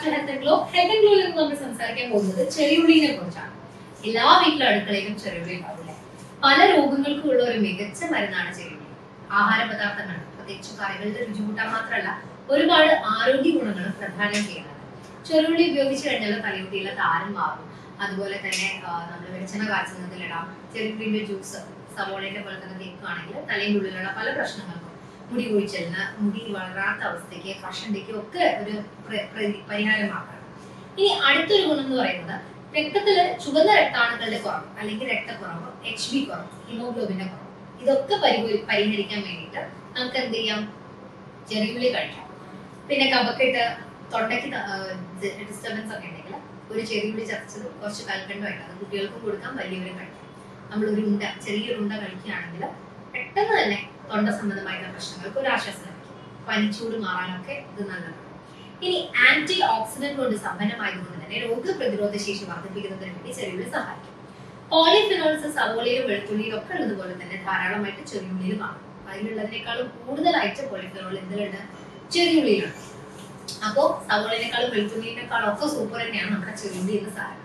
To Health and Glow Health and ഗ്ലോയിൽ നിന്ന് നമ്മൾ സംസാരിക്കാൻ പോകുന്നത് ചെറിയുള്ളിനെ കുറിച്ചാണ് എല്ലാ വീട്ടിലും അടുക്കളയിലും ചെറിയുള്ളി ഉണ്ടാവില്ലേ പല രോഗങ്ങൾക്കും ഉള്ള ഒരു മികച്ച മരുന്നാണ് ചെറിയുള്ളി ആഹാര പദാർത്ഥങ്ങൾ പ്രത്യേകിച്ച് കറികളുടെ രുചി കൂട്ടാൻ മാത്രമല്ല ഒരുപാട് ആരോഗ്യ ഗുണങ്ങളും പ്രധാനം ചെയ്യുന്നത് ചെറുള്ളി ഉപയോഗിച്ച് കഴിഞ്ഞാൽ തലയുട്ടിയിലെ താരം മാറും അതുപോലെ തന്നെ നമ്മൾ വെളിച്ചെണ്ണ കാച്ചുന്നതിലിടാം ചെറുള്ളിന്റെ ജ്യൂസ് സവോളയുടെ പോലെ തന്നെ തേക്കുകയാണെങ്കിൽ തലയുടെ ഉള്ളിലുള്ള പല പ്രശ്നങ്ങൾക്കും മുടി കൊഴിച്ചലിന് മുടി വളരാത്ത അവസ്ഥയ്ക്ക് കഷണ്ടിക്ക് ഒക്കെ ഒരു പ്ര- പ്ര- പരിഹാരമാക്കണം ഇനി അടുത്തൊരു ഗുണം എന്ന് പറയുന്നത് രക്തത്തില് ചുവന്ന രക്താണുക്കളുടെ കുറവ് അല്ലെങ്കിൽ രക്തക്കുറവ് എച്ച് ബി കുറവ് ഹിമോഗ്ലോബിന്റെ കുറവ് ഇതൊക്കെ പരി- പരിഹരിക്കാൻ വേണ്ടിയിട്ട് നമുക്ക് എന്ത് ചെയ്യാം ചെറിയുള്ളി കഴിക്കാം പിന്നെ കഫക്കെട്ട് തൊണ്ടയ്ക്ക് ഡിസ്റ്റർബൻസ് ഒക്കെ ഉണ്ടെങ്കിൽ ഒരു ചെറിയുള്ളി ചതച്ചത് കുറച്ച് കൽക്കണ്ടമായിട്ട് അത് കുട്ടികൾക്കും കൊടുക്കാം വലിയവരും കഴിക്കാം നമ്മൾ ഒരു ഉണ്ട ചെറിയൊരു ഉണ്ട കഴിക്കുകയാണെങ്കിൽ പെട്ടെന്ന് തന്നെ തൊണ്ട സംബന്ധമായിട്ടുള്ള പ്രശ്നങ്ങൾക്ക് ഒരു ആശ്വാസം ലഭിക്കും പനിച്ചൂട് മാറാനൊക്കെ ഇത് നല്ലതാണ് ഇനി ആന്റി ഓക്സിഡന്റ് കൊണ്ട് സമ്പന്നമായതുകൊണ്ട് തന്നെ രോഗപ്രതിരോധ ശേഷി വർദ്ധിപ്പിക്കുന്നതിന് വേണ്ടി ചെറിയുള്ളി സഹായിക്കും പോളിഫിനോൾസ് സവോളയിലും വെളുത്തുള്ളിയിലും ഒക്കെ ഉള്ളതുപോലെ തന്നെ ധാരാളമായിട്ട് ചെറിയുള്ളിയിൽ കാണും അതിലുള്ളതിനേക്കാളും കൂടുതലായിട്ട് പോളിഫിനോൾ എന്തിലുണ്ട് ചെറിയുള്ളിയിലുണ്ട് അപ്പോ സവോളയിനേക്കാളും വെളുത്തുള്ളിനേക്കാളും ഒക്കെ സൂപ്പർ തന്നെയാണ് നമ്മുടെ ചെറിയുള്ളി എന്ന് സാധനം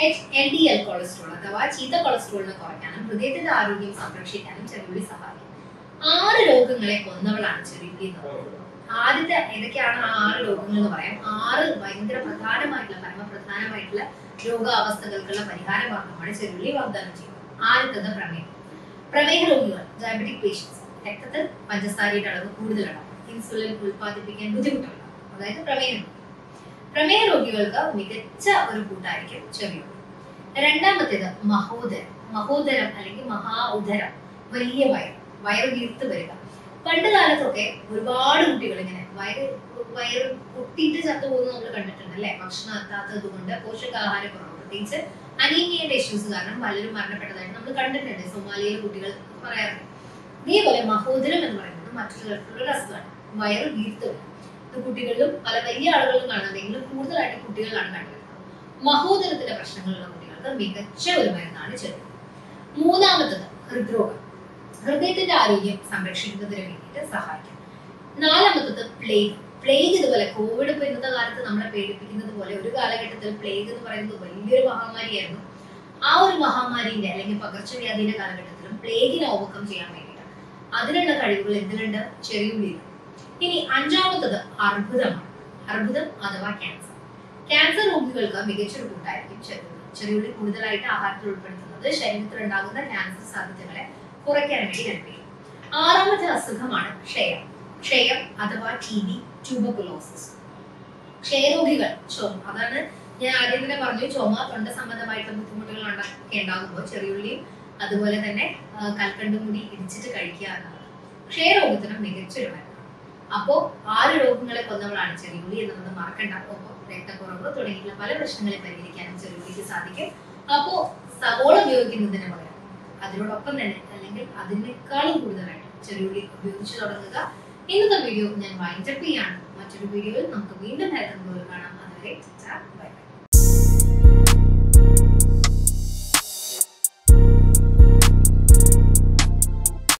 എൽ ഡി എൽ കൊളസ്ട്രോൾ അഥവാ ചീത്ത കൊളസ്ട്രോളിനെ കുറയ്ക്കാനും ഹൃദയത്തിന്റെ ആരോഗ്യം സംരക്ഷിക്കാനും ചെറിയുള്ളി സഹായിക്കും ആറ് രോഗങ്ങളെ കൊന്നവളാണ് ചെറിയുള്ളി എന്ന് പറയുന്നത് ആദ്യത്തെ ഏതൊക്കെയാണ് ആ ആറ് രോഗങ്ങൾ എന്ന് പറയാം ആറ് ഭയങ്കര പ്രധാനമായിട്ടുള്ള പരമപ്രധാനമായിട്ടുള്ള രോഗാവസ്ഥകൾക്കുള്ള പരിഹാര മാർഗമാണ് ചെറുള്ളി വാഗ്ദാനം ചെയ്യുന്നത് ആദ്യത്തത് പ്രമേഹം പ്രമേഹ രോഗികൾ ഡയബറ്റിക് പേഷ്യൻസ് രക്തത്തിൽ പഞ്ചസാരയുടെ അളവ് കൂടുതലുണ്ടാവും ഇൻസുലിൻ ഉൽപ്പാദിപ്പിക്കാൻ ബുദ്ധിമുട്ടുണ്ടാവും അതായത് പ്രമേഹ രോഗി. പ്രമേഹ രോഗികൾക്ക് മികച്ച ഒരു കൂട്ടായിരിക്കും ചെറിയുള്ളി രണ്ടാമത്തേത് മഹോദരം മഹോദരം അല്ലെങ്കിൽ മഹാ ഉദരം വലിയ വയർ വയറ് വീർത്ത് വരിക പണ്ട് കാലത്തൊക്കെ ഒരുപാട് കുട്ടികൾ ഇങ്ങനെ വയറ് വയറ് പൊട്ടിയിട്ട് ചത്തുപോകുന്നത് നമ്മൾ കണ്ടിട്ടുണ്ട് അല്ലെ ഭക്ഷണം എത്താത്തത് കൊണ്ട് പോഷകാഹാര കുറവ് പ്രത്യേകിച്ച് അനീമിയയുടെ ഇഷ്യൂസ് കാരണം പലരും മരണപ്പെട്ടതായിട്ട് നമ്മൾ കണ്ടിട്ടുണ്ട് സൊമാലിയയിലെ കുട്ടികൾ പറയാറുണ്ട് ഇതേപോലെ മഹോദരം എന്ന് പറയുന്നത് മറ്റൊരു തരത്തിലുള്ള ഒരു അസുഖമാണ് വയറ് വീർത്ത് വരിക ഇത് കുട്ടികളിലും പല വലിയ ആളുകളിലും കാണുന്നതെങ്കിലും കൂടുതലായിട്ട് കുട്ടികളിലാണ് കണ്ടത് മഹോദരത്തിന്റെ പ്രശ്നങ്ങളുള്ള കുട്ടികൾക്ക് മികച്ച ഒരു മരുന്നാണ് ചെറുത് മൂന്നാമത്തത് ഹൃദ്രോഗം ഹൃദയത്തിന്റെ ആരോഗ്യം സംരക്ഷിക്കുന്നതിന് വേണ്ടിയിട്ട് സഹായിക്കും നാലാമത്തത് പ്ലേഗ് പ്ലേഗ് ഇതുപോലെ കോവിഡ് ഇപ്പൊ ഇന്നത്തെ കാലത്ത് നമ്മളെ പേടിപ്പിക്കുന്നത് പോലെ ഒരു കാലഘട്ടത്തിൽ പ്ലേഗ് എന്ന് പറയുന്നത് വലിയൊരു മഹാമാരിയായിരുന്നു ആ ഒരു മഹാമാരിന്റെ അല്ലെങ്കിൽ പകർച്ചവ്യാധിയുടെ കാലഘട്ടത്തിലും പ്ലേഗിനെ ഓവർകം ചെയ്യാൻ വേണ്ടിയിട്ട് അതിനുള്ള കഴിവുകൾ എന്തിനുണ്ട് ചെറിയുള്ളിയിൽ ഇനി അഞ്ചാമത്തത് അർബുദമാണ് അർബുദം അഥവാ ക്യാൻസർ ക്യാൻസർ രോഗികൾക്ക് മികച്ചൊരു കൂട്ടായിരിക്കും ചെറിയുള്ളി ചെറിയുള്ളി കൂടുതലായിട്ട് ആഹാരത്തിൽ ഉൾപ്പെടുത്തുന്നത് ശരീരത്തിൽ ഉണ്ടാകുന്ന ക്യാൻസർ സാധ്യതകളെ കുറയ്ക്കാൻ വേണ്ടി ഹെൽപ്പ് ചെയ്യും ആറാമത്തെ അസുഖമാണ് ക്ഷയം ക്ഷയം അഥവാ ടി ബി ട്യൂബക്കുലോസിസ് ക്ഷയരോഗികൾ ചുമ അതാണ് ഞാൻ ആദ്യം തന്നെ പറഞ്ഞു ചുമ തൊണ്ട സംബന്ധമായിട്ടുള്ള ബുദ്ധിമുട്ടുകൾ ഉണ്ടാ- ഒക്കെ ഉണ്ടാകുമ്പോൾ ചെറിയുള്ളിയും അതുപോലെ തന്നെ ആ, കൽക്കണ്ടും കൂടി ഇടിച്ചിട്ട് കഴിക്കുക എന്നുള്ളത് ക്ഷയരോഗത്തിന് മികച്ചൊരു മരുന്നാണ് അപ്പോ ആറ് രോഗങ്ങളെ കൊന്നവളാണ് ചെറിയുള്ളി എന്നുള്ളത് മറക്കണ്ട ഒപ്പം രക്തക്കുറവ് തുടങ്ങിയുള്ള പല പ്രശ്നങ്ങളെ പരിഹരിക്കാനും ചെറിയുള്ളിക്ക് സാധിക്കും അപ്പോ സവോള ഉപയോഗിക്കുന്നതിന് പകരം അതിനോടൊപ്പം തന്നെ അല്ലെങ്കിൽ അതിനേക്കാളും കൂടുതലായിട്ട് ചെറിയുള്ളി ഉപയോഗിച്ച് തുടങ്ങുക ഇന്നത്തെ വീഡിയോ ഞാൻ വൈൻഡപ്പ് ചെയ്യാണ് മറ്റൊരു വീഡിയോയിൽ നമുക്ക് വീണ്ടും ഹെൽത്ത് കാണാം അതുവരെ ബൈ ബൈ